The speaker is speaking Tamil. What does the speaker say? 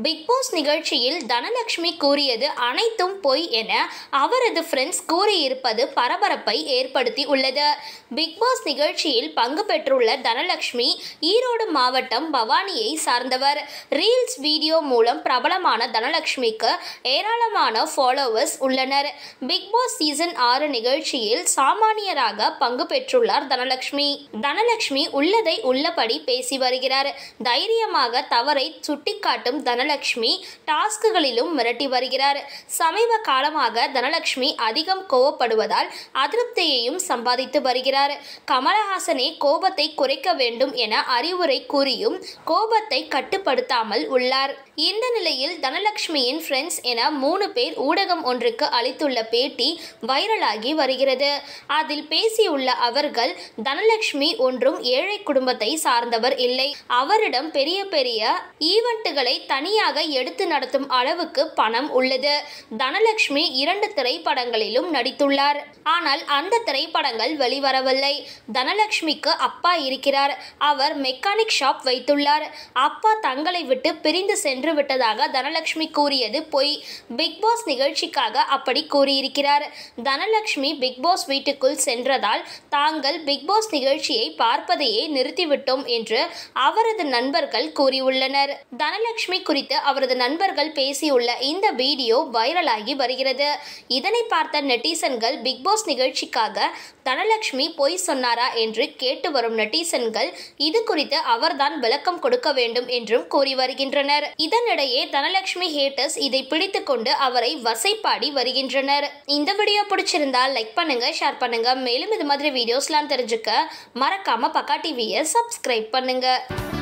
பிக் பாஸ் நிகழ்ச்சியில் தனலட்சுமி கூறியது அனைத்தும் பொய் என அவரது ஃப்ரெண்ட்ஸ் கூறியிருப்பது பரபரப்பை ஏற்படுத்தி உள்ளது பிக் பாஸ் நிகழ்ச்சியில் பங்கு பெற்றுள்ள தனலட்சுமி ஈரோடு மாவட்டம் பவானியை சார்ந்தவர் ரீல்ஸ் வீடியோ மூலம் பிரபலமான தனலட்சுமிக்கு ஏராளமான ஃபாலோவர்ஸ் உள்ளனர் பிக் பாஸ் சீசன் ஆறு நிகழ்ச்சியில் சாமானியராக பங்கு பெற்றுள்ளார் தனலட்சுமி தனலட்சுமி உள்ளதை உள்ளபடி பேசி வருகிறார் தைரியமாக தவறை சுட்டிக்காட்டும் தனலட்சுமி டாஸ்குகளிலும் மிரட்டி வருகிறார் சமீப காலமாக தனலட்சுமி அதிகம் கோவப்படுவதால் அதிருப்தியையும் சம்பாதித்து வருகிறார் கமலஹாசனே கோபத்தை குறைக்க வேண்டும் என அறிவுரை கூறியும் கோபத்தை கட்டுப்படுத்தாமல் உள்ளார் இந்த நிலையில் தனலட்சுமியின் ஃப்ரெண்ட்ஸ் என மூணு பேர் ஊடகம் ஒன்றுக்கு அளித்துள்ள பேட்டி வைரலாகி வருகிறது அதில் பேசியுள்ள அவர்கள் தனலட்சுமி ஒன்றும் ஏழை குடும்பத்தை சார்ந்தவர் இல்லை அவரிடம் பெரிய பெரிய ஈவெண்ட்டுகளை தனியாக எடுத்து நடத்தும் அளவுக்கு பணம் உள்ளது தனலட்சுமி இரண்டு திரைப்படங்களிலும் நடித்துள்ளார் ஆனால் அந்த திரைப்படங்கள் வெளிவரவில்லை தனலட்சுமிக்கு அப்பா இருக்கிறார் அவர் மெக்கானிக் ஷாப் வைத்துள்ளார் அப்பா தங்களை விட்டு பிரிந்து சென்று விட்டதாக தனலட்சுமி கூறியது பொய் பிக் பாஸ் நிகழ்ச்சிக்காக அப்படி கூறியிருக்கிறார் தனலட்சுமி பிக் பாஸ் வீட்டுக்குள் சென்றதால் தாங்கள் பிக் பாஸ் நிகழ்ச்சியை பார்ப்பதையே நிறுத்திவிட்டோம் என்று அவரது நண்பர்கள் கூறியுள்ளனர் தனலட்சுமி குறித்து அவரது நண்பர்கள் பேசியுள்ள இந்த வீடியோ வைரலாகி வருகிறது இதனை பார்த்த நெட்டிசன்கள் பிக் பாஸ் நிகழ்ச்சிக்காக தனலட்சுமி பொய் சொன்னாரா என்று கேட்டு வரும் நெட்டிசன்கள் இது குறித்து அவர்தான் விளக்கம் கொடுக்க வேண்டும் என்றும் கூறி வருகின்றனர் இதனிடையே தனலட்சுமி ஹேட்டர்ஸ் இதை பிடித்துக்கொண்டு அவரை வசைப்பாடி வருகின்றனர் இந்த வீடியோ பிடிச்சிருந்தா லைக் பண்ணுங்க ஷேர் பண்ணுங்க மேலும் இது மாதிரி வீடியோஸ்லாம் தெரிஞ்சுக்க மறக்காம பக்கா டிவியை சப்ஸ்கிரைப் பண்ணுங்க